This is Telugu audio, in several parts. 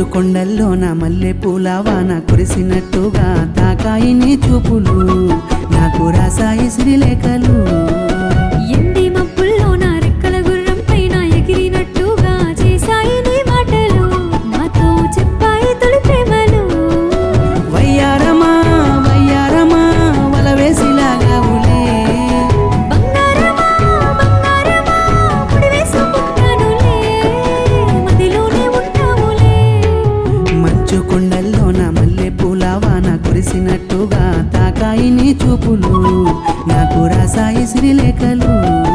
కొండల్లోన మల్లె పూల వాన కురిసినట్టుగా తాకాయి నీ చూపులు నాకు రాసాయి శ్రీలేఖలు ఎండి మబ్బుల్లో నా రెక్కల గుర్రం పైన ఎగిరినట్టుగా చేశాయి నీ మాటలు నాతో చెప్పాయి తొలి ప్రేమలు వయ్యారమా వయ్యారమా వల వేసిలాగావులే బంగారమా బంగారమా ముడి వేసుకుంటానులే మదిలోనే ఉంటావులే మంచు కొండల్లోన మల్లె పూల వాన కురిసినట్టుగా తాకాయి నీ చూపులు నాకు రాసాయి శ్రీలేఖలు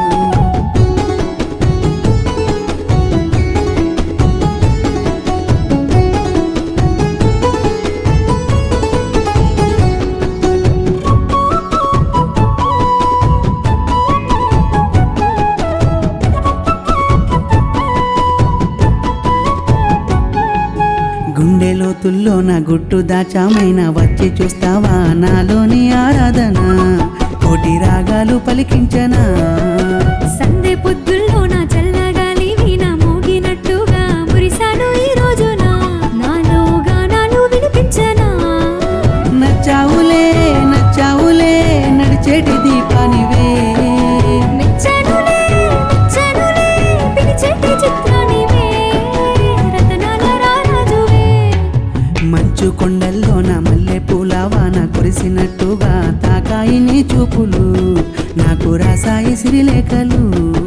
గుండె లోతుల్లో నా గుట్టు దాచామైన వచ్చి చూస్తావా నాలోని ఆరాధన కోటి రాగాలు పలికించనా సందే పొద్దుల్లో నా చల్లగాలి వీణ మోగినట్టుగా మురిశాను ఈ రోజున నాలో గానాలు వినిపించనా నచ్చావులే నచ్చావులే నడిచేటి దీపానివే మెచ్చానులే మెచ్చానులే పిలిచేటి చిత్రానివే రతనాల రారాజువే మంచు కొండల్లోన మల్లె పూల వాన కురిసినట్టుగా తాకాయి నీ చూపులు నాకు రాసాయి శ్రీలేఖలు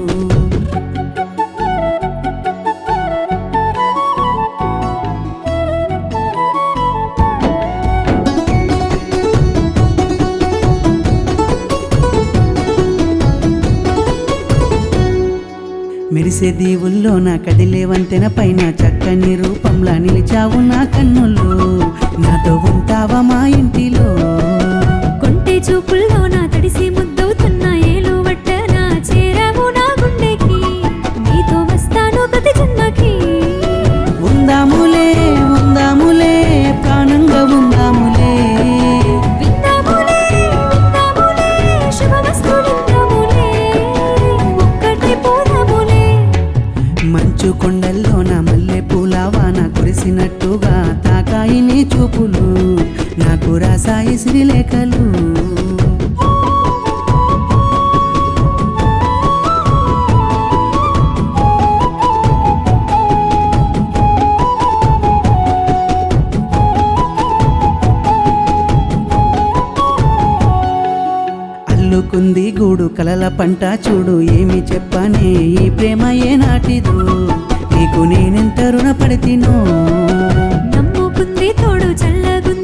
మెరిసే దీవుల్లో నా కదిలే వంతెన పైన చక్కని రూపంలా నిలిచావు నా కన్నుల్లో నాతో ఉంటావా మా ఇంటిలో కొంటె చూపుల్లో నా తడిసి ముద్దవుతున్న ఏలు వట్టన చేరావు నా గుండెకి నీతో వస్తాను ప్రతి జన్మకి ఉందాములే ఉందాములే ప్రాణంగా ఉందాములే విందాములే విందాములే శుభమస్తు విందాములే ఒక్కటే పోదాములే మంచు కొండల్లోన మల్లె పూల వాన కురిసినట్టుగా తాకాయి నీ చూపులు నాకు రాసాయి శ్రీలేఖలు అల్లుకుంది గూడు కలల పంట చూడు ఏమి చెప్పనే ఈ ప్రేమ ఏ నాటిదో నీకు నేనెంత రుణపడితినో నమ్ముకుంది తోడు చల్లగుంది